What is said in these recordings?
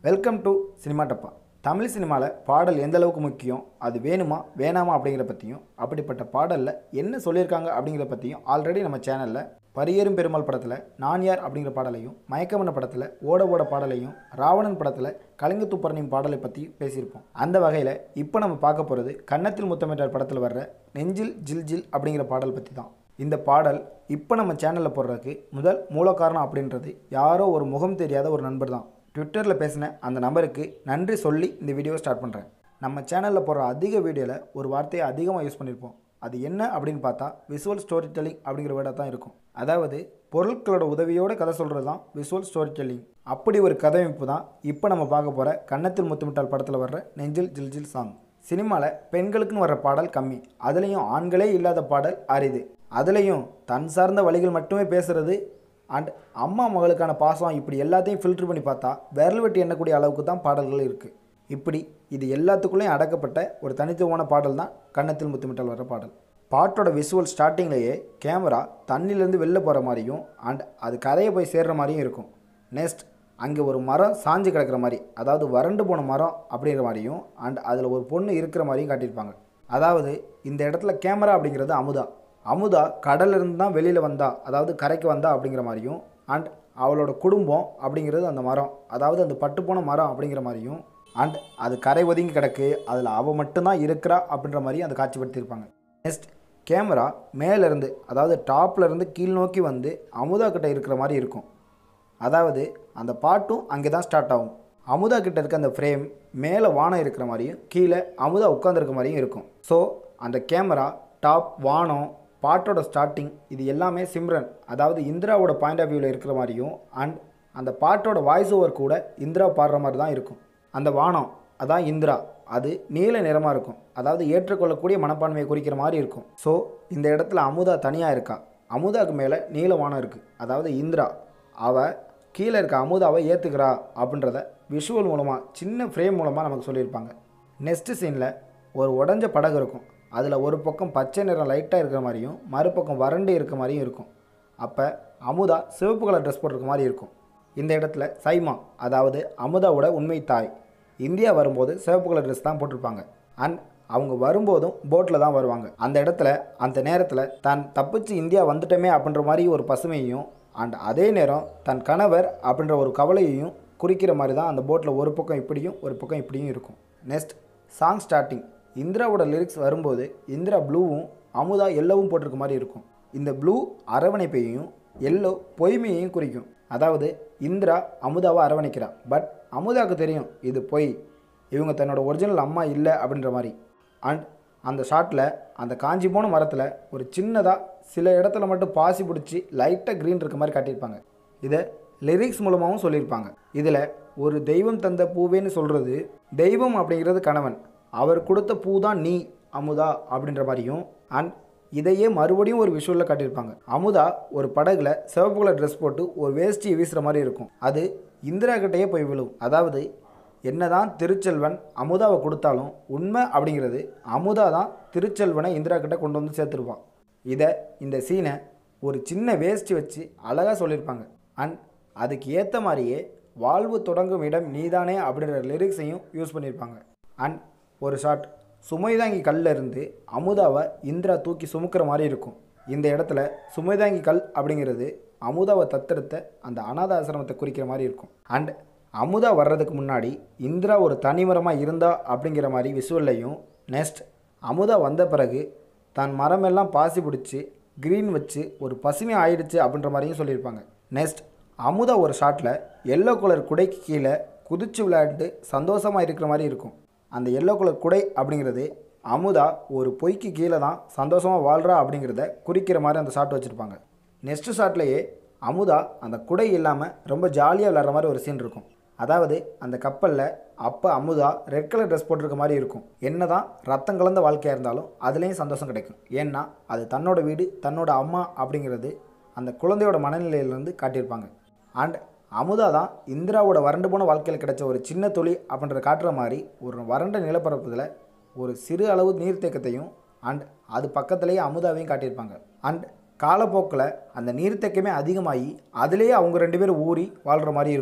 welcome to cinema டப்பா தமிழ் சினிமாவில் பாடல் எந்த அளவுக்கு முக்கியம் அது வேணுமா வேணாமா அப்படிங்கிற பற்றியும் அப்படிப்பட்ட பாடலில் என்ன சொல்லியிருக்காங்க அப்படிங்கிற பற்றியும் ஆல்ரெடி நம்ம சேனலில் பரியேறும் பெருமாள் படத்தில் நான் யார் அப்படிங்கிற பாடலையும் மயக்கமன படத்தில் ஓட ஓட பாடலையும் ராவணன் படத்தில் கலிங்க துப்பரணியும் பாடலை பற்றி பேசியிருப்போம் அந்த வகையில் இப்போ நம்ம பார்க்க போகிறது கன்னத்தில் முத்தமிட்டார் படத்தில் வர்ற நெஞ்சில் ஜில் ஜில் அப்படிங்கிற பாடல் பற்றி தான் இந்த பாடல் இப்போ நம்ம சேனலில் போடுறதுக்கு முதல் மூல காரணம் அப்படின்றது யாரோ ஒரு முகம் தெரியாத ஒரு நண்பர் தான் ட்விட்டரில் பேசின அந்த நம்பருக்கு நன்றி சொல்லி இந்த வீடியோவை ஸ்டார்ட் பண்ணுறேன் நம்ம சேனலில் போடுற அதிக வீடியோவில் ஒரு வார்த்தையை அதிகமாக யூஸ் பண்ணியிருப்போம் அது என்ன அப்படின்னு பார்த்தா விஷுவல் ஸ்டோரி டெல்லிங் அப்படிங்கிற வேர்டாக தான் இருக்கும் அதாவது பொருட்களோட உதவியோட கதை சொல்கிறது தான் விஷுவல் ஸ்டோரி டெல்லிங் அப்படி ஒரு கதையமைப்பு தான் இப்போ நம்ம பார்க்க போகிற கன்னத்தில் முத்துமிட்டால் படத்தில் வர்ற நெஞ்சில் ஜில் ஜில் சாங் சினிமாவில் பெண்களுக்குன்னு வர்ற பாடல் கம்மி அதுலேயும் ஆண்களே இல்லாத பாடல் அரிது அதுலேயும் தன் சார்ந்த வழிகள் மட்டுமே பேசுறது அண்ட் அம்மா மகளுக்கான பாசம் இப்படி எல்லாத்தையும் ஃபில்டர் பண்ணி பார்த்தா விரல் வெட்டி எண்ணக்கூடிய அளவுக்கு தான் பாடல்கள் இருக்குது இப்படி இது எல்லாத்துக்குள்ளேயும் அடக்கப்பட்ட ஒரு தனித்துவமான பாடல் தான் கன்னத்தில் முத்துமிட்டால் வர பாடல் பாட்டோட விஷுவல் ஸ்டார்டிங்லேயே கேமரா தண்ணிலேருந்து வெளில போகிற மாதிரியும் அண்ட் அது கரையை போய் சேர்ற மாதிரியும் இருக்கும் நெக்ஸ்ட் அங்கே ஒரு மரம் சாஞ்சு கிடக்கிற மாதிரி அதாவது வறண்டு போன மரம் அப்படிங்கிற மாதிரியும் அண்ட் அதில் ஒரு பொண்ணு இருக்கிற மாதிரியும் காட்டியிருப்பாங்க அதாவது இந்த இடத்துல கேமரா அப்படிங்கிறது அமுதா அமுதா கடல்லிருந்து தான் வெளியில் வந்தா அதாவது கரைக்கு வந்தா அப்படிங்கிற மாதிரியும் அண்ட் அவளோட குடும்பம் அப்படிங்கிறது அந்த மரம் அதாவது அந்த பட்டுப்போன மரம் அப்படிங்கிற மாதிரியும் அண்ட் அது கரை ஒதுங்கி கிடக்கு அதில் அவள் மட்டும்தான் இருக்கிறா அப்படின்ற மாதிரியும் அதை காட்சிப்படுத்தியிருப்பாங்க நெக்ஸ்ட் கேமரா மேலேருந்து அதாவது டாப்ல இருந்து கீழ் நோக்கி வந்து அமுதா கிட்ட இருக்கிற மாதிரி இருக்கும் அதாவது அந்த பாட்டும் அங்கே தான் ஸ்டார்ட் ஆகும் அமுதா கிட்ட இருக்க அந்த ஃப்ரேம் மேலே வானம் இருக்கிற மாதிரியும் கீழே அமுதா உட்காந்துருக்க மாதிரியும் இருக்கும் ஸோ அந்த கேமரா டாப் வானம் பாட்டோட ஸ்டார்டிங் இது எல்லாமே சிம்ரன் அதாவது இந்திராவோட பாயிண்ட் ஆஃப் வியூவில் இருக்கிற மாதிரியும் அண்ட் அந்த பாட்டோட வாய்ஸ் ஓவர் கூட இந்திரா பாடுற மாதிரி தான் இருக்கும் அந்த வானம் அதான் இந்திரா அது நீல நிறமாக இருக்கும் அதாவது ஏற்றுக்கொள்ளக்கூடிய மனப்பான்மையை குறிக்கிற மாதிரி இருக்கும் ஸோ இந்த இடத்துல அமுதா தனியாக இருக்கா அமுதாக்கு மேலே நீல வானம் இருக்குது அதாவது இந்திரா அவள் கீழே இருக்க அமுதாவை ஏற்றுக்கிறா அப்படின்றத விஷுவல் மூலமாக சின்ன ஃப்ரேம் மூலமாக நமக்கு சொல்லியிருப்பாங்க நெக்ஸ்ட்டு சீனில் ஒரு உடஞ்ச படகு இருக்கும் அதில் ஒரு பக்கம் பச்சை நிறம் லைட்டாக இருக்கிற மாதிரியும் மறுபக்கம் வறண்டு இருக்க மாதிரியும் இருக்கும் அப்போ அமுதா சிவப்பு கலர் ட்ரெஸ் போட்டிருக்க மாதிரி இருக்கும் இந்த இடத்துல சைமா அதாவது அமுதாவோட உண்மை தாய் இந்தியா வரும்போது சிவப்பு கலர் ட்ரெஸ் தான் போட்டிருப்பாங்க அண்ட் அவங்க வரும்போதும் போட்டில் தான் வருவாங்க அந்த இடத்துல அந்த நேரத்தில் தான் தப்பிச்சு இந்தியா வந்துட்டோமே அப்படின்ற மாதிரி ஒரு பசுமையையும் அண்ட் அதே நேரம் தன் கணவர் அப்படின்ற ஒரு கவலையையும் குறிக்கிற மாதிரி தான் அந்த போட்டில் ஒரு பக்கம் இப்படியும் ஒரு பக்கம் இப்படியும் இருக்கும் நெக்ஸ்ட் சாங் ஸ்டார்டிங் இந்திராவோட லிரிக்ஸ் வரும்போது இந்திரா ப்ளூவும் அமுதா எல்லோவும் போட்டிருக்க மாதிரி இருக்கும் இந்த ப்ளூ அரவணைப்பையும் எல்லோ பொய்மையையும் குறிக்கும் அதாவது இந்திரா அமுதாவை அரவணைக்கிறா பட் அமுதாவுக்கு தெரியும் இது பொய் இவங்க தன்னோட ஒரிஜினல் அம்மா இல்லை அப்படின்ற மாதிரி அண்ட் அந்த ஷாட்டில் அந்த காஞ்சி போன மரத்தில் ஒரு சின்னதாக சில இடத்துல மட்டும் பாசி பிடிச்சி லைட்டாக க்ரீன் இருக்க மாதிரி காட்டியிருப்பாங்க இதை லிரிக்ஸ் மூலமாகவும் சொல்லியிருப்பாங்க இதில் ஒரு தெய்வம் தந்த பூவேன்னு சொல்கிறது தெய்வம் அப்படிங்கிறது கணவன் அவர் கொடுத்த பூ தான் நீ அமுதா அப்படின்ற மாதிரியும் அண்ட் இதையே மறுபடியும் ஒரு விஷுவலில் காட்டியிருப்பாங்க அமுதா ஒரு படகுல சிவப்பு கலர் ட்ரெஸ் போட்டு ஒரு வேஷ்டியை வீசுகிற மாதிரி இருக்கும் அது இந்திரா கிட்டேயே போய் விழும் அதாவது என்னதான் திருச்செல்வன் அமுதாவை கொடுத்தாலும் உண்மை அப்படிங்கிறது அமுதா தான் திருச்செல்வனை இந்திரா கிட்ட கொண்டு வந்து சேர்த்துருப்பான் இதை இந்த சீனை ஒரு சின்ன வேஷ்டி வச்சு அழகாக சொல்லியிருப்பாங்க அண்ட் அதுக்கு ஏற்ற மாதிரியே வாழ்வு தொடங்கும் இடம் நீதானே அப்படின்ற லிரிக்ஸையும் யூஸ் பண்ணியிருப்பாங்க அண்ட் ஒரு ஷாட் சுமைதாங்கி கல்ல இருந்து அமுதாவை இந்திரா தூக்கி சுமக்கிற மாதிரி இருக்கும் இந்த இடத்துல சுமைதாங்கி கல் அப்படிங்கிறது அமுதாவை தத்தெடுத்த அந்த அனாத ஆசிரமத்தை குறிக்கிற மாதிரி இருக்கும் அண்ட் அமுதா வர்றதுக்கு முன்னாடி இந்திரா ஒரு தனிமரமாக இருந்தா அப்படிங்கிற மாதிரி விஷுவல்லையும் நெக்ஸ்ட் அமுதா வந்த பிறகு தன் மரமெல்லாம் பாசி பிடிச்சி க்ரீன் வச்சு ஒரு பசுமை ஆயிடுச்சு அப்படின்ற மாதிரியும் சொல்லியிருப்பாங்க நெக்ஸ்ட் அமுதா ஒரு ஷாட்டில் எல்லோ கலர் குடைக்கு கீழே குதிச்சு விளையாண்டு சந்தோஷமாக இருக்கிற மாதிரி இருக்கும் அந்த எல்லோ கலர் குடை அப்படிங்கிறது அமுதா ஒரு பொய்க்கு கீழே தான் சந்தோஷமாக வாழ்கிறா அப்படிங்கிறத குறிக்கிற மாதிரி அந்த ஷாட் வச்சுருப்பாங்க நெக்ஸ்ட் ஷாட்லேயே அமுதா அந்த குடை இல்லாமல் ரொம்ப ஜாலியாக விளையாடுற மாதிரி ஒரு சீன் இருக்கும் அதாவது அந்த கப்பலில் அப்போ அமுதா ரெட் கலர் ட்ரெஸ் போட்டிருக்க மாதிரி இருக்கும் என்ன தான் ரத்தம் கலந்த வாழ்க்கையாக இருந்தாலும் அதுலேயும் சந்தோஷம் கிடைக்கும் ஏன்னா அது தன்னோட வீடு தன்னோட அம்மா அப்படிங்கிறது அந்த குழந்தையோட மனநிலையிலேருந்து காட்டியிருப்பாங்க அண்ட் அமுதா தான் இந்திராவோட வறண்டு போன வாழ்க்கையில் கிடைச்ச ஒரு சின்ன துளி அப்படின்றத காட்டுற மாதிரி ஒரு வறண்ட நிலப்பரப்புல ஒரு சிறு அளவு நீர்த்தேக்கத்தையும் அண்ட் அது பக்கத்துலேயே அமுதாவையும் காட்டியிருப்பாங்க அண்ட் காலப்போக்கில் அந்த நீர்த்தேக்கமே அதிகமாகி அதுலேயே அவங்க ரெண்டு பேரும் ஊறி வாழ்கிற மாதிரி இருக்கும்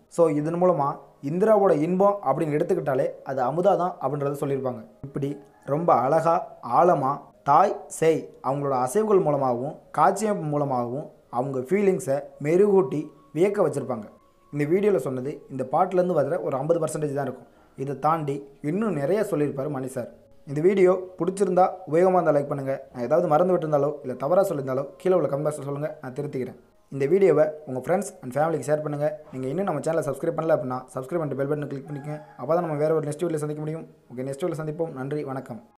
ஸோ இதன் மூலமாக இந்திராவோட இன்பம் அப்படின்னு எடுத்துக்கிட்டாலே அது அமுதா தான் அப்படின்றத சொல்லியிருப்பாங்க இப்படி ரொம்ப அழகாக ஆழமாக தாய் செய் அவங்களோட அசைவுகள் மூலமாகவும் காட்சியமைப்பு மூலமாகவும் அவங்க ஃபீலிங்ஸை மெருகூட்டி வியக்க வச்சுருப்பாங்க இந்த வீடியோவில் சொன்னது இந்த பாட்டிலேருந்து வர ஒரு ஐம்பது பர்சன்டேஜ் தான் இருக்கும் இதை தாண்டி இன்னும் நிறைய சொல்லியிருப்பார் மணி சார் இந்த வீடியோ பிடிச்சிருந்தா உபயோகமாக இருந்தால் லைக் பண்ணுங்கள் நான் ஏதாவது மறந்து விட்டிருந்தாலோ இல்லை தவறாக சொல்லியிருந்தாலோ கீழே உள்ள கமெண்ட் பாக்ஸில் சொல்லுங்கள் நான் திருத்திக்கிறேன் இந்த வீடியோவை உங்கள் ஃப்ரெண்ட்ஸ் அண்ட் ஃபேமிலிக்கு ஷேர் பண்ணுங்கள் நீங்கள் இன்னும் நம்ம சேனலை சப்ஸ்கிரைப் பண்ணல அப்படின்னா சப்ஸ்கிரைப் பண்ணிட்டு பெல் பட்டன் கிளிக் பண்ணிக்கங்க அப்போ தான் நம்ம வேறு ஒரு நெக்ஸ்ட் வீடியோவில் சந்திக்க முடியும் ஓகே நெக்ஸ்ட் வீடியோவில் சந்திப்போம் நன்றி வணக்கம்